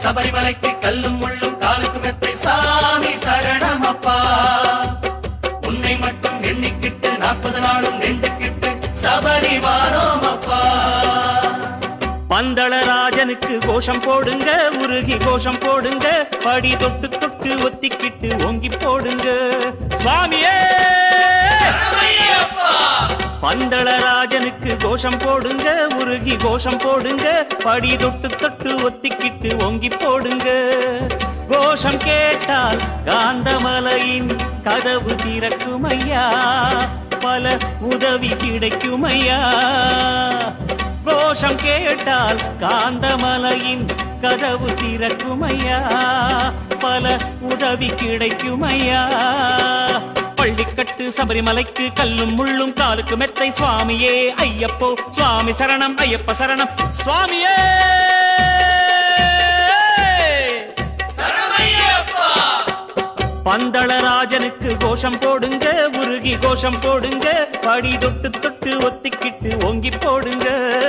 சபரிமலைக்கு கல்லும் முள்ளும் காலுக்கு மெத்தை சாமி சரணமப்பா உன்னை மட்டும் எண்ணிக்கிட்டு நாற்பது நாளும் நெண்டுக்கிட்டு சபரி வாரோமப்பா பந்தளராஜனுக்கு கோஷம் போடுங்க உருகி கோஷம் போடுங்க படி தொட்டு தொட்டு ஒத்திக்கிட்டு ஓங்கி போடுங்க சுவாமியே பந்தளராஜனுக்கு கோஷம் போடுங்க உருகி கோஷம் போடுங்க படி தொட்டு தொட்டு ஒத்திக்கிட்டு ஓங்கி போடுங்க கோஷம் கேட்டால் காந்தமலையின் கதவு திறக்குமையா பல உதவி கிடைக்குமையா கோஷம் கேட்டால் காந்தமலையின் கதவு திறக்குமையா பல உதவி கிடைக்குமையா பள்ளிக்கட்டு சபரிமலைக்கு கல்லும் முள்ளும் காலுக்கு மெத்தை சுவாமியே ஐயப்போ சுவாமி சரணம் ஐயப்ப சரணம் சுவாமியே பந்தளராஜனுக்கு கோஷம் போடுங்க உருகி கோஷம் போடுங்க படி தொட்டு தொட்டு ஒத்திக்கிட்டு ஓங்கி போடுங்க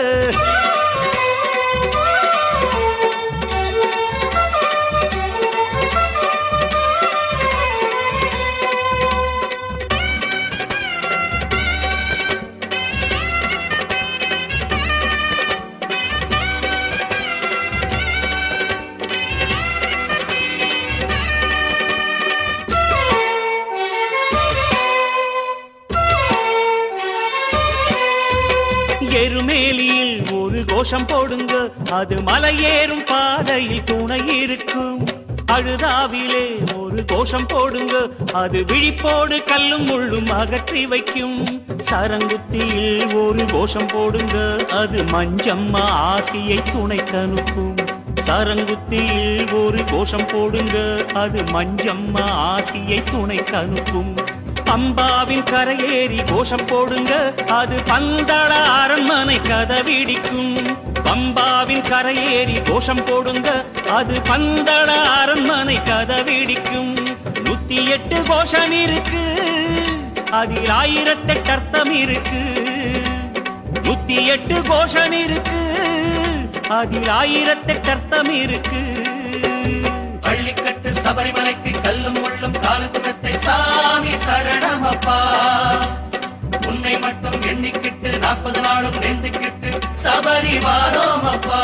எருமேலியில் ஒரு கோஷம் போடுங்க அது மலையேறும் பாதையில் துணை இருக்கும் அழுதாவிலே ஒரு கோஷம் போடுங்க அது விழிப்போடு கல்லும் முள்ளும் அகற்றி வைக்கும் சரங்குத்தியில் ஒரு கோஷம் போடுங்க அது மஞ்சம்மா ஆசியை துணைக்கு அனுப்பும் சரங்குத்தியில் ஒரு கோஷம் போடுங்க அது மஞ்சம்மா ஆசியை துணைக்கு அனுப்பும் பம்பாவின் கரையேறி கோஷம் போடுங்க அது பந்தள அரண்மனை கதவிடிக்கும் பம்பாவின் கரையேறி கோஷம் போடுங்க அது பந்தள அரண்மனை கதவிடிக்கும் நூத்தி எட்டு கோஷம் இருக்கு அதில் ஆயிரத்தெட்டு அர்த்தம் இருக்கு நூத்தி எட்டு கோஷம் இருக்கு அதில் ஆயிரத்தெட்டு அர்த்தம் இருக்கு பள்ளிக்கட்டு சபரிமலைக்கு கல்லும் முள்ளும் காலுக்கு மெத்தை சாமி சரணமப்பா உன்னை மட்டும் எண்ணிக்கிட்டு நாற்பது நாளும் நெந்துக்கிட்டு சபரி வாரோமப்பா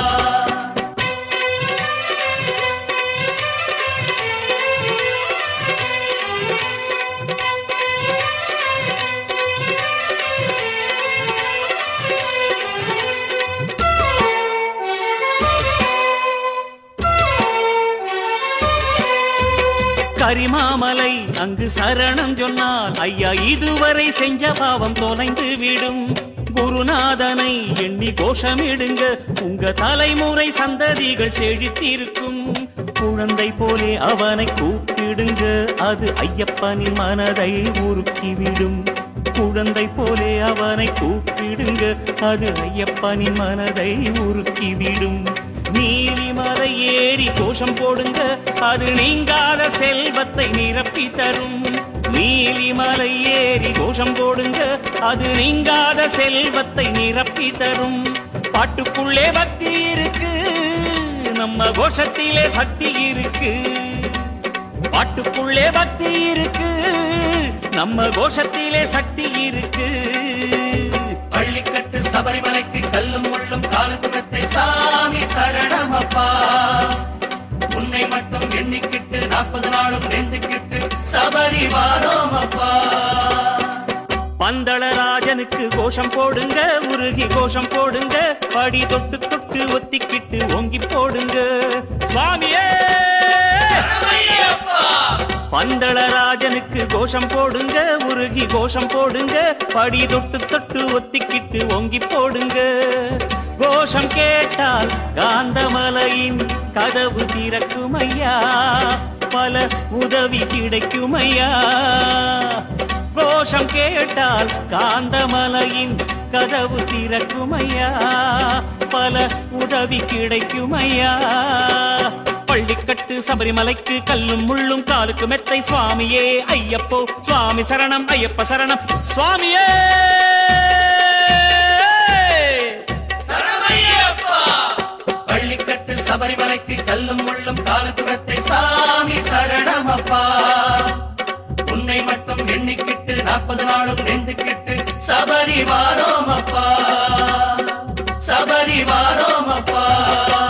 கரிமாமலை அங்கு சரணம் சொன்னால் ஐயா இதுவரை செஞ்ச பாவம் தொலைந்து விடும் குருநாதனை எண்ணி கோஷமிடுங்க உங்க தலைமுறை சந்ததிகள் செழித்திருக்கும் குழந்தை போலே அவனை கூப்பிடுங்க அது ஐயப்பனின் மனதை உருக்கிவிடும் குழந்தை போலே அவனை கூப்பிடுங்க அது ஐயப்பனின் மனதை உருக்கிவிடும் நீலிமலை ஏறி கோஷம் போடுங்க அது நீங்காத செல்வத்தை நிரப்பி தரும் நீலிமலை ஏறி கோஷம் போடுங்க அது நீங்காத செல்வத்தை நிரப்பி தரும் பாட்டுக்குள்ளே பக்தி இருக்கு நம்ம கோஷத்திலே சக்தி இருக்கு பாட்டுக்குள்ளே பக்தி இருக்கு நம்ம கோஷத்திலே சக்தி இருக்கு பள்ளிக்கட்டு சபரிமலைக்கு கல்லும் முள்ளும் காலுக்கு மெத்தை சாமி சரணமப்பா உன்னை மட்டும் எண்ணிக்கிட்டு நாற்பது நாளும் நெந்துக்கிட்டு சபரி வாரோமப்பா பந்தளராஜனுக்கு கோஷம் போடுங்க உருகி கோஷம் போடுங்க படி தொட்டு தொட்டு ஒத்திக்கிட்டு ஓங்கி போடுங்க சுவாமியே பந்தளராஜனுக்கு கோஷம் போடுங்க உருகி கோஷம் போடுங்க படி தொட்டு தொட்டு ஒத்திக்கிட்டு ஓங்கி போடுங்க கோஷம் கேட்டால் காந்தமலையின் கதவு திறக்குமையா பல உதவி கிடைக்குமையா கோஷம் கேட்டால் காந்தமலையின் கதவு திறக்குமையா பல உதவி கிடைக்குமையா பள்ளிக்கட்டு சபரிமலைக்கு கல்லும் முள்ளும் காலுக்கு மெத்தை சுவாமியே ஐயப்போ சுவாமி சரணம் ஐயப்ப சரணம் சுவாமியே பள்ளிக்கட்டு சபரி சபரிமலைக்கு கல்லும் முள்ளும் காலத்துரத்தை சாமி சரணமப்பா உன்னை மட்டும் எண்ணிக்கிட்டு நாற்பது நாளும் நெந்துக்கிட்டு சபரி வாரோமப்பா சபரி வாரோமப்பா